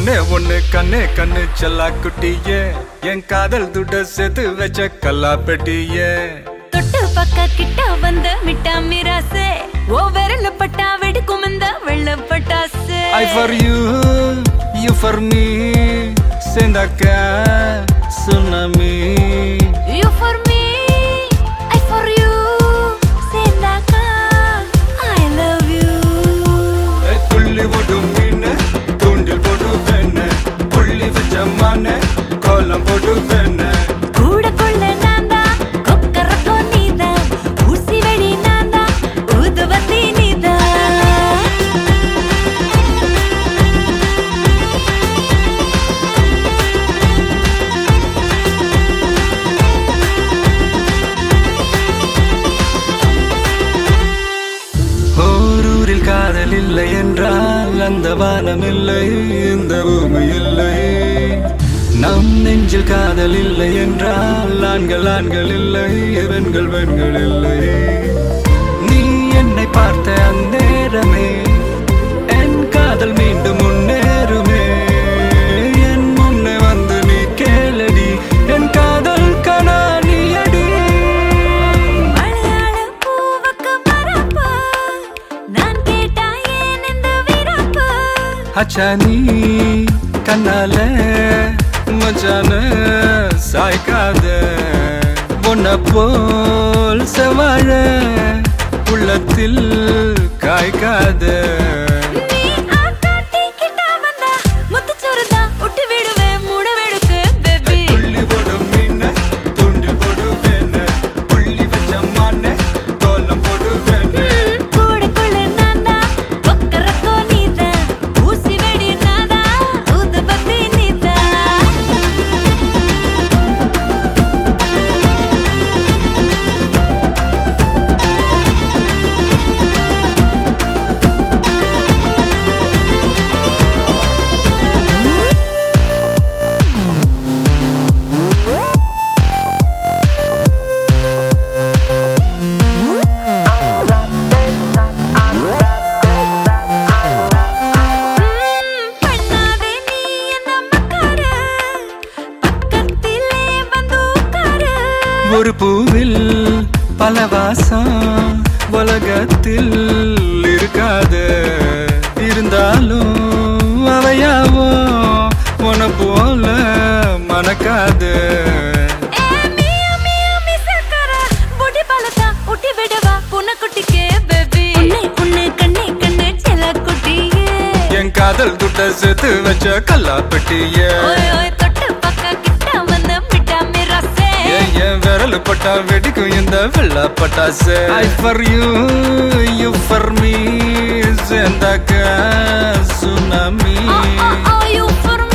ஒண்ணே ஒண்ணு கண்ணே கண்ணு செல்லா குட்டியே என் காதல் துட்ட சேர்த்து வச்ச கல்லா பெட்டியே தொட்டு பக்க கிட்ட வந்த மிட்டா மிராசே ஓ விரல பட்டா வெடிக்கும் இந்த வெள்ள பட்டாசு I for you you for me சேர்ந்தாக்க tsunami you for me I for you சேர்ந்தாக்கா ஐ லவ் யூ துள்ளி போடும் மீன் தூண்டில் போட்டு வேண புள்ளி வச்ச மான கோலம் போட்டு வேண கூட கொள்ள நான்தா கொக்கரக்கோ நீதா ஊசி வெடி நான்தா ஊதுவத்தி நீதா ஓரூரில் காதல் இல்லை என்றால் அந்த வானம் இல்லை இந்த பூமி இல்லை நம் நெஞ்சில் காதல் இல்லை என்றால் ஆண்கள் ஆண்கள் இல்லை பெண்கள் பெண்கள் இல்லை நீ என்னை பார்த்த அந்நேரமே என் காதல் மீண்டும் முன்னேறுமே என் முன்னே வந்து நீ கேளடி என் காதல் கனாலியடி மலையாள பூவுக்கு மரப்பு நான் கேட்டா ஏன் இந்த விரப்பு அச்சா நீ கண்ணால மச்சான சாய்க்காத உன்ன போல் செவாழ உள்ளத்தில் காய்க்காத நீ ஆட்டாட்டி கிட்ட வந்தா முத்துச்சோறுதா விட்டு விடுவேன் மூட வெடுக்கு பேபி புள்ளி போடும் மீன தூண்டில் போடுவேன் புள்ளி வச்ச மான கோலம் போடுவேன் கூட கொள்ள நான்தா கொக்கரக்கோ நீதா ஊசி வெடி நான்தா ஊதுபத்தி நீதா பண்ணாதே நீ என்ன மக்கார பக்கத்திலே வந்து உட்காரு ஒரு பூவில் பல வாசம் உலகத்தில் இருக்காது இருந்தாலும் அவையாவோ உன போல மணக்காது ஏ மியா மியா மிசக்கர பொடி பழத்தா ஊட்டி விடவா புனக்குட்டிக்கே பேபி உன்னை உன்னை கண்ணே கண்ணே செல்ல குட்டியே என் காதல் துட்ட சேர்த்து வச்ச கல்லா பெட்டிய ஓய் ஓய் தொட்டு பக்க கிட்ட வந்து மிட்டா மிராசே ஏன் என் விரல் பட்டா வெடிக்கும் இந்த வெள்ள பட்டாசு I for you you for me சேர்ந்தாக்க tsunami Oh, oh, oh, you for